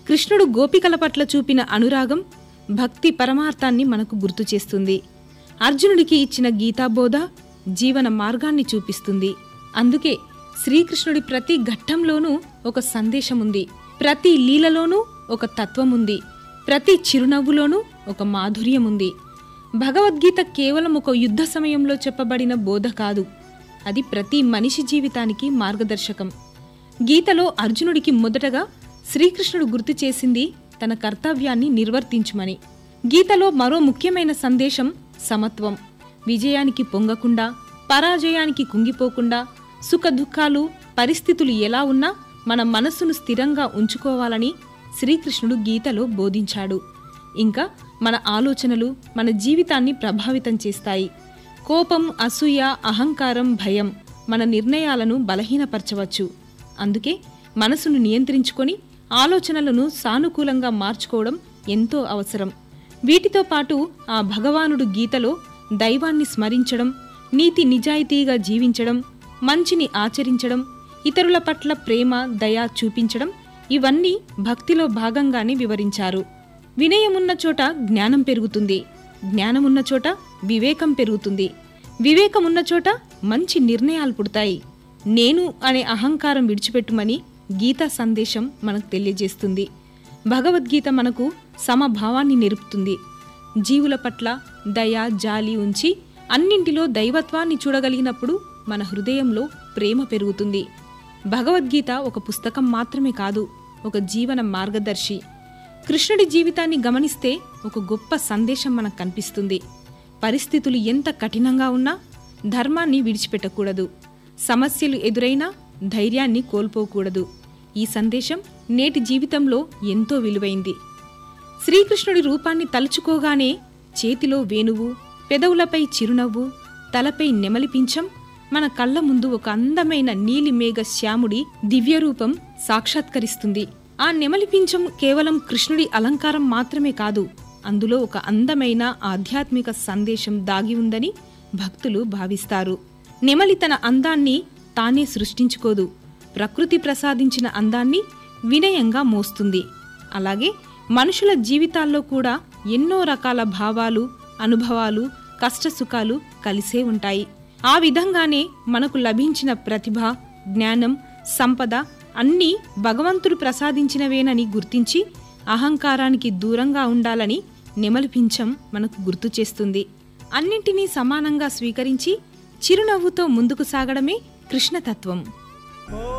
కృష్ణుడు గోపికల పట్ల చూపిన అనురాగం భక్తి పరమార్థాన్ని మనకు గుర్తు చేస్తుంది అర్జునుడికి ఇచ్చిన గీతాబోధ జీవన మార్గాన్ని చూపిస్తుంది అందుకే శ్రీకృష్ణుడి ప్రతి ఘట్టంలోనూ ఒక సందేశముంది ప్రతి లీలలోనూ ఒక తత్వముంది ప్రతి చిరునవ్వులోనూ ఒక మాధుర్యముంది భగవద్గీత కేవలం ఒక యుద్ధ సమయంలో చెప్పబడిన బోధ కాదు అది ప్రతి మనిషి జీవితానికి మార్గదర్శకం గీతలో అర్జునుడికి మొదటగా శ్రీకృష్ణుడు గుర్తు చేసింది తన కర్తవ్యాన్ని నిర్వర్తించుమని గీతలో మరో ముఖ్యమైన సందేశం సమత్వం విజయానికి పొంగకుండా పరాజయానికి కుంగిపోకుండా సుఖ దుఃఖాలు పరిస్థితులు ఎలా ఉన్నా మన మనస్సును స్థిరంగా ఉంచుకోవాలని శ్రీకృష్ణుడు గీతలో బోధించాడు ఇంకా మన ఆలోచనలు మన జీవితాన్ని ప్రభావితం చేస్తాయి కోపం అసూయ అహంకారం భయం మన నిర్ణయాలను బలహీనపరచవచ్చు అందుకే మనసును నియంత్రించుకొని ఆలోచనలను సానుకూలంగా మార్చుకోవడం ఎంతో అవసరం వీటితో పాటు ఆ భగవానుడు గీతలో దైవాన్ని స్మరించడం నీతి నిజాయితీగా జీవించడం మంచిని ఆచరించడం ఇతరుల పట్ల ప్రేమ దయ చూపించడం ఇవన్నీ భక్తిలో భాగంగానే వివరించారు వినయమున్న చోట జ్ఞానం పెరుగుతుంది జ్ఞానమున్న చోట వివేకం పెరుగుతుంది వివేకమున్న చోట మంచి నిర్ణయాలు పుడతాయి నేను అనే అహంకారం విడిచిపెట్టుమని గీతా సందేశం మనకు తెలియజేస్తుంది భగవద్గీత మనకు సమభావాన్ని నేర్పుతుంది జీవుల పట్ల దయ జాలి ఉంచి అన్నింటిలో దైవత్వాన్ని చూడగలిగినప్పుడు మన హృదయంలో ప్రేమ పెరుగుతుంది భగవద్గీత ఒక పుస్తకం మాత్రమే కాదు ఒక జీవన మార్గదర్శి కృష్ణుడి జీవితాన్ని గమనిస్తే ఒక గొప్ప సందేశం మనకు కనిపిస్తుంది పరిస్థితులు ఎంత కఠినంగా ఉన్నా ధర్మాన్ని విడిచిపెట్టకూడదు సమస్యలు ఎదురైనా ధైర్యాన్ని కోల్పోకూడదు ఈ సందేశం నేటి జీవితంలో ఎంతో విలువైంది శ్రీకృష్ణుడి రూపాన్ని తలుచుకోగానే చేతిలో వేణువు పెదవులపై చిరునవ్వు తలపై నెమలిపించం మన కళ్ళ ముందు ఒక అందమైన నీలి మేఘ శ్యాముడి దివ్యరూపం సాక్షాత్కరిస్తుంది ఆ నెమలిపించం కేవలం కృష్ణుడి అలంకారం మాత్రమే కాదు అందులో ఒక అందమైన ఆధ్యాత్మిక సందేశం దాగి ఉందని భక్తులు భావిస్తారు నెమలి తన అందాన్ని తానే సృష్టించుకోదు ప్రకృతి ప్రసాదించిన అందాన్ని వినయంగా మోస్తుంది అలాగే మనుషుల జీవితాల్లో కూడా ఎన్నో రకాల భావాలు అనుభవాలు కష్టసుఖాలు కలిసే ఉంటాయి ఆ విధంగానే మనకు లభించిన ప్రతిభ జ్ఞానం సంపద అన్నీ భగవంతుడు ప్రసాదించినవేనని గుర్తించి అహంకారానికి దూరంగా ఉండాలని నెమలిపించం మనకు గుర్తు చేస్తుంది అన్నింటినీ సమానంగా స్వీకరించి చిరునవ్వుతో ముందుకు సాగడమే కృష్ణతత్వం